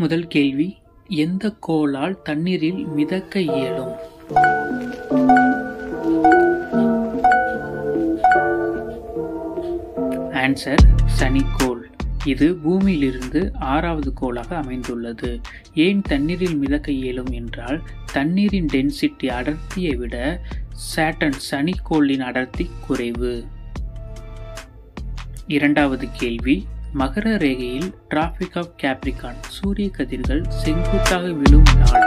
முதல் கேள்வி எந்த கோளால் தண்ணீரில் மிதக்க இயலும் ஆன்சர் சனிக்கோள் இது பூமியிலிருந்து ஆறாவது கோளாக அமைந்துள்ளது ஏன் தண்ணீரில் மிதக்க இயலும் என்றால் தண்ணீரின் டென்சிட்டி அடர்த்தியை விட சாட்டன் சனிக்கோளின் அடர்த்தி குறைவு இரண்டாவது கேள்வி மகர ரேகையில் டிராபிக் ஆஃப் கேப்ரிகான் சூரிய கதிர்கள் செங்குத்தாக விழும் நாள்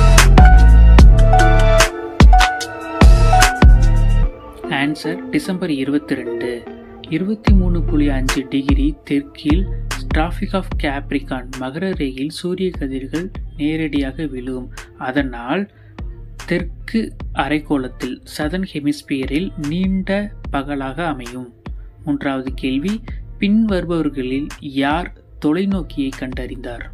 ஆன்சர் டிசம்பர் இருபத்தி ரெண்டு இருபத்தி மூணு புள்ளி அஞ்சு டிகிரி தெற்கில் டிராபிக் ஆஃப் கேப்ரிகான் மகர ரேகையில் சூரிய கதிர்கள் நேரடியாக விழும் அதனால் தெற்கு அரைக்கோளத்தில் சதன் ஹெமிஸ்பியரில் நீண்ட பகலாக அமையும் மூன்றாவது கேள்வி பின்வருபவர்களில் யார் தொலைநோக்கியை கண்டறிந்தார்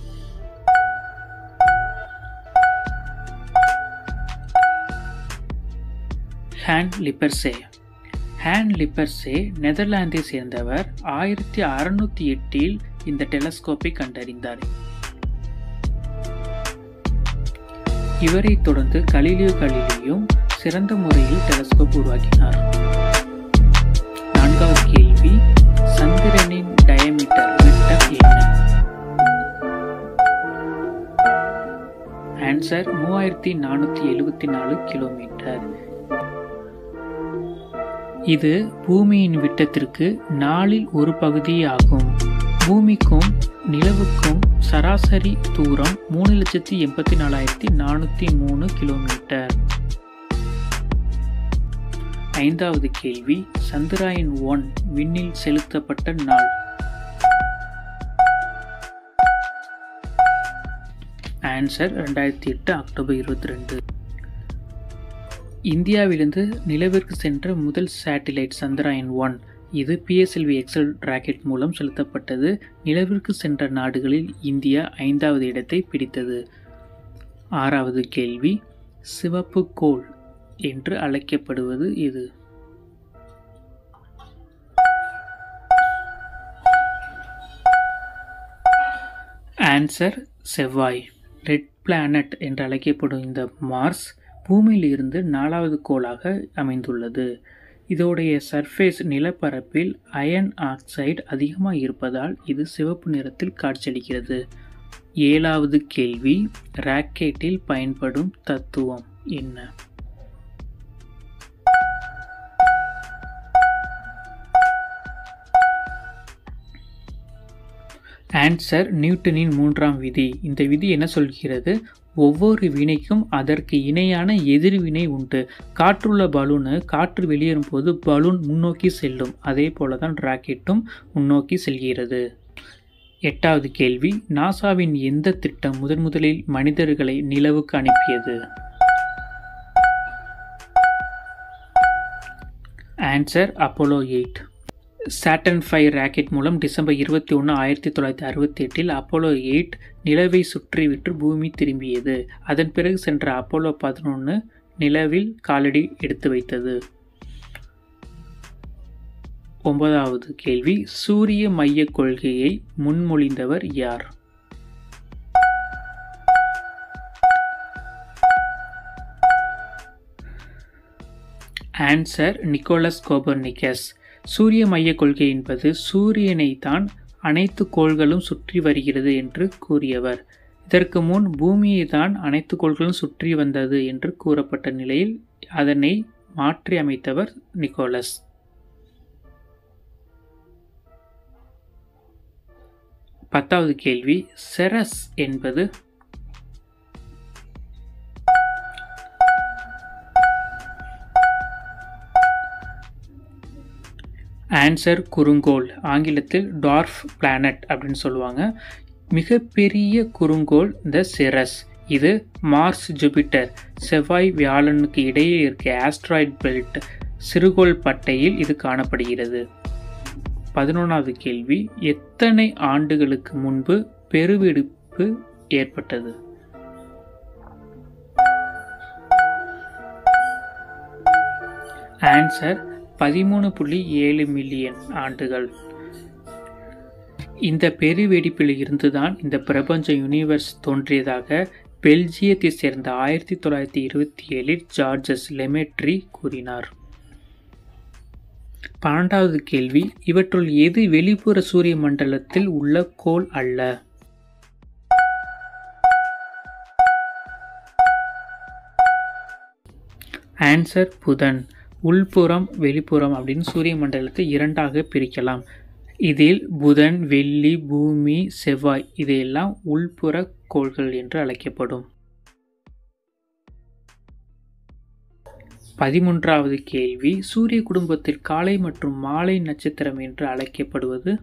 ஹேன் லிப்பர்சே ஹேன் லிப்பர்சே நெதர்லாந்தை சேர்ந்தவர் ஆயிரத்தி அறுநூத்தி எட்டில் இந்த டெலஸ்கோப்பை கண்டறிந்தார் இவரை தொடர்ந்து கலிலியோ கலிலியும் சிறந்த முறையில் டெலஸ்கோப் உருவாக்கினார் நான்காவது கேள்வி சந்திரனின் டயமீட்டர் விட்டம் என்ன ஆன்சர் மூவாயிரத்தி நானூற்றி எழுபத்தி நாலு கிலோமீட்டர் இது பூமியின் விட்டத்திற்கு நாலில் ஒரு பகுதியாகும் பூமிக்கும் நிலவுக்கும் சராசரி தூரம் மூணு லட்சத்தி எண்பத்தி நாலாயிரத்தி நானூற்றி மூணு கிலோமீட்டர் ஐந்தாவது கேள்வி சந்திராயன் ஒன் விண்ணில் செலுத்தப்பட்ட நாள் ஆன்சர் ரெண்டாயிரத்தி எட்டு அக்டோபர் இருபத்தி ரெண்டு இந்தியாவிலிருந்து நிலவிற்கு சென்ற முதல் சேட்டிலைட் சந்திராயன் ஒன் இது பிஎஸ்எல்வி எக்ஸல் ராக்கெட் மூலம் செலுத்தப்பட்டது நிலவிற்கு சென்ற நாடுகளில் இந்தியா ஐந்தாவது இடத்தை பிடித்தது ஆறாவது கேள்வி சிவப்பு கோள் என்று அழைக்கப்படுவது இது ஆன்சர் செவ்வாய் ரெட் பிளானட் என்று அழைக்கப்படும் இந்த மார்ஸ் பூமியில் இருந்து நாலாவது கோளாக அமைந்துள்ளது இதோடைய சர்ஃபேஸ் நிலப்பரப்பில் அயன் ஆக்சைடு அதிகமாக இருப்பதால் இது சிவப்பு நிறத்தில் காட்சியளிக்கிறது ஏழாவது கேள்வி ராக்கெட்டில் பயன்படும் தத்துவம் என்ன ஆன்சர் நியூட்டனின் மூன்றாம் விதி இந்த விதி என்ன சொல்கிறது ஒவ்வொரு வினைக்கும் அதற்கு இணையான எதிர்வினை உண்டு காற்றுள்ள பலூனு காற்று வெளியேறும் போது பலூன் முன்னோக்கி செல்லும் அதே போல தான் ராக்கெட்டும் முன்னோக்கி செல்கிறது எட்டாவது கேள்வி நாசாவின் எந்த திட்டம் முதன் முதலில் மனிதர்களை நிலவுக்கு அனுப்பியது answer Apollo eight Saturn five rocket மூலம் டிசம்பர் இருபத்தி ஒன்று ஆயிரத்தி தொள்ளாயிரத்தி அறுபத்தி எட்டில் அப்போலோ எயிட் நிலவை சுற்றிவிட்டு பூமி திரும்பியது அதன் பிறகு சென்ற அப்போலோ பதினொன்று நிலவில் காலடி எடுத்து வைத்தது ஒன்பதாவது கேள்வி சூரிய மைய கொள்கையை முன்மொழிந்தவர் யார் ஆன்சர் நிக்கோலஸ் கோபர்னிக்கஸ் சூரிய மைய கொள்கை என்பது சூரியனை தான் அனைத்து கோள்களும் சுற்றி வருகிறது என்று கூறியவர் இதற்கு முன் பூமியை தான் அனைத்து கோள்களும் சுற்றி வந்தது என்று கூறப்பட்ட நிலையில் அதனை மாற்றி அமைத்தவர் நிக்கோலஸ் பத்தாவது கேள்வி செரஸ் என்பது ஆன்சர் குறுங்கோள் ஆங்கிலத்தில் டார்ஃப் பிளானட் அப்படின்னு சொல்லுவாங்க மிகப்பெரிய குறுங்கோள் இந்த செரஸ் இது மார்ஸ் ஜூபிட்டர் செவ்வாய் வியாழனுக்கு இடையே இருக்க ஆஸ்ட்ராய்ட் பெல்ட் சிறுகோள் பட்டையில் இது காணப்படுகிறது பதினொன்றாவது கேள்வி எத்தனை ஆண்டுகளுக்கு முன்பு பெருவெடிப்பு ஏற்பட்டது ஆன்சர் பதிமூணு புள்ளி ஏழு மில்லியன் ஆண்டுகள் இந்த பெருவெடிப்பில் இருந்துதான் இந்த பிரபஞ்ச யூனிவர்ஸ் தோன்றியதாக பெல்ஜியத்தை சேர்ந்த ஆயிரத்தி தொள்ளாயிரத்தி இருபத்தி ஏழில் ஜார்ஜஸ் லெமெட்ரி கூறினார் பன்னெண்டாவது கேள்வி இவற்றுள் எது வெளிப்புற சூரிய மண்டலத்தில் உள்ள கோள் அல்ல ஆன்சர் புதன் உள்புறம் வெளிப்புறம் அப்படின்னு சூரிய மண்டலத்தை இரண்டாக பிரிக்கலாம் இதில் புதன் வெள்ளி பூமி செவ்வாய் இதையெல்லாம் உள்புற கோள்கள் என்று அழைக்கப்படும் பதிமூன்றாவது கேள்வி சூரிய குடும்பத்தில் காலை மற்றும் மாலை நட்சத்திரம் என்று அழைக்கப்படுவது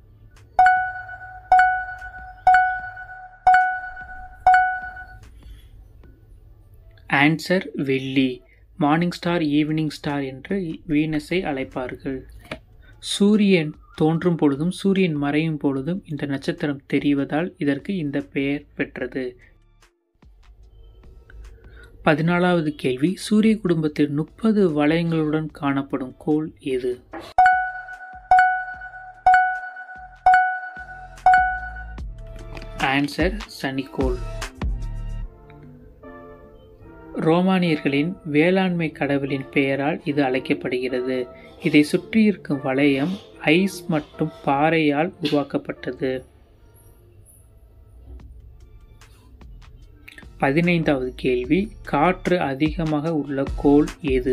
ஆன்சர் வெள்ளி மார்னிங் ஸ்டார் ஈவினிங் ஸ்டார் என்று வீனஸை அழைப்பார்கள் சூரியன் தோன்றும் பொழுதும் சூரியன் மறையும் பொழுதும் இந்த நட்சத்திரம் தெரிவதால் இதற்கு இந்த பெயர் பெற்றது பதினாலாவது கேள்வி சூரிய குடும்பத்தில் முப்பது வளையங்களுடன் காணப்படும் கோள் எது ஆன்சர் சனிக்கோள் ரோமானியர்களின் வேளாண்மை கடவுளின் பெயரால் இது அழைக்கப்படுகிறது இதை சுற்றியிருக்கும் வளையம் ஐஸ் மற்றும் பாறையால் உருவாக்கப்பட்டது பதினைந்தாவது கேள்வி காற்று அதிகமாக உள்ள கோள் எது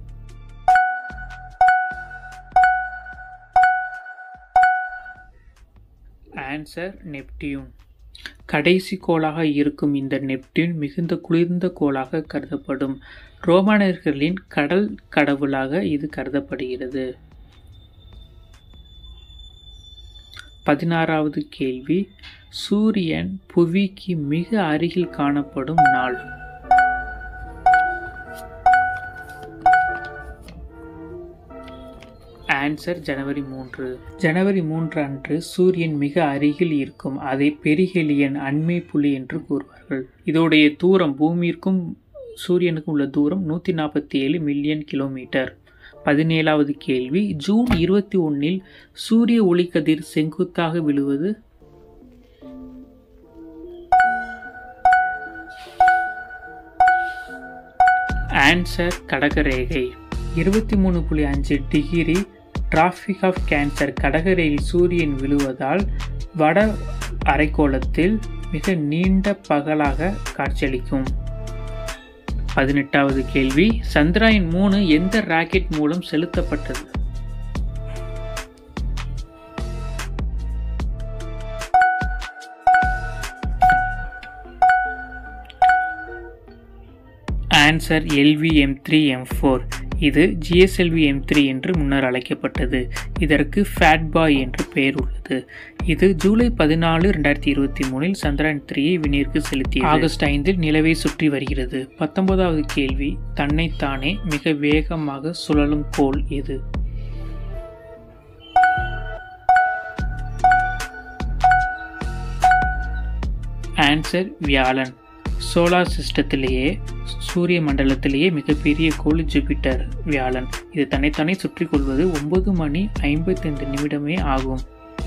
ஆன்சர் நெப்டியூன் கடைசி கோளாக இருக்கும் இந்த நெப்டியூன் மிகுந்த குளிர்ந்த கோளாக கருதப்படும் ரோமானியர்களின் கடல் கடவுளாக இது கருதப்படுகிறது பதினாறாவது கேள்வி சூரியன் புவிக்கு மிக அருகில் காணப்படும் நாள் ஆன்சர் ஜனவரி மூன்று ஜனவரி மூன்று அன்று சூரியன் மிக அருகில் இருக்கும் அதை பெரிஹெலியன் அண்மை புள்ளி என்று கூறுவார்கள் இதோடைய தூரம் பூமியிற்கும் சூரியனுக்கும் உள்ள தூரம் நூற்றி நாற்பத்தி ஏழு மில்லியன் கிலோமீட்டர் பதினேழாவது கேள்வி ஜூன் இருபத்தி ஒன்னில் சூரிய ஒளிக்கதிர் செங்குத்தாக விழுவது ஆன்சர் கடகரேகை இருபத்தி மூணு புள்ளி அஞ்சு டிகிரி டிராஃபிக் ஆஃப் கேன்சர் கடகரையில் சூரியன் விழுவதால் வட அரைக்கோளத்தில் மிக நீண்ட பகலாக காட்சியளிக்கும் பதினெட்டாவது கேள்வி சந்திராயன் மூணு எந்த ராக்கெட் மூலம் செலுத்தப்பட்டது answer LV M three M four இது ஜிஎஸ்எல்வி எம் த்ரீ என்று முன்னர் அழைக்கப்பட்டது இதற்கு ஃபேட் பாய் என்று பெயர் உள்ளது இது ஜூலை பதினாலு ரெண்டாயிரத்தி இருபத்தி மூணில் சந்திரன் த்ரீயை விண்ணிற்கு செலுத்தியது ஆகஸ்ட் ஐந்தில் நிலவை சுற்றி வருகிறது பத்தொன்பதாவது கேள்வி தன்னைத்தானே மிக வேகமாக சுழலும் கோள் எது ஆன்சர் வியாழன் சோலார் சிஸ்டத்திலேயே சூரிய மண்டலத்திலேயே மிகப்பெரிய கோள் ஜூபிட்டர் வியாழன் இது தன்னைத்தானே சுற்றி கொள்வது ஒன்பது மணி ஐம்பத்தைந்து நிமிடமே ஆகும்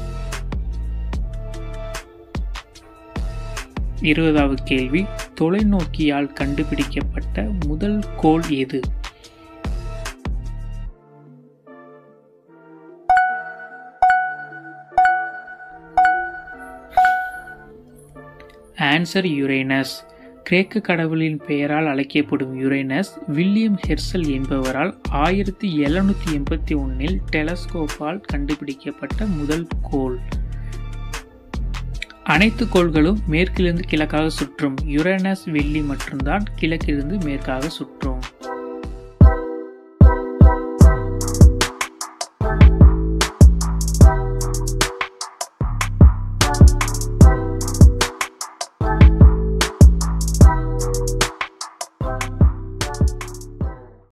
இருபதாவது கேள்வி தொலைநோக்கியால் கண்டுபிடிக்கப்பட்ட முதல் கோள் எது ஆன்சர் யுரேனஸ் கிரேக்க கடவுளின் பெயரால் அழைக்கப்படும் யுரேனஸ் வில்லியம் ஹெர்சல் என்பவரால் ஆயிரத்தி எழுநூற்றி எண்பத்தி ஒன்னில் டெலஸ்கோப்பால் கண்டுபிடிக்கப்பட்ட முதல் கோள் அனைத்து கோள்களும் மேற்கிலிருந்து கிழக்காக சுற்றும் யுரேனஸ் வெள்ளி மட்டும்தான் கிழக்கிலிருந்து மேற்காக சுற்றும்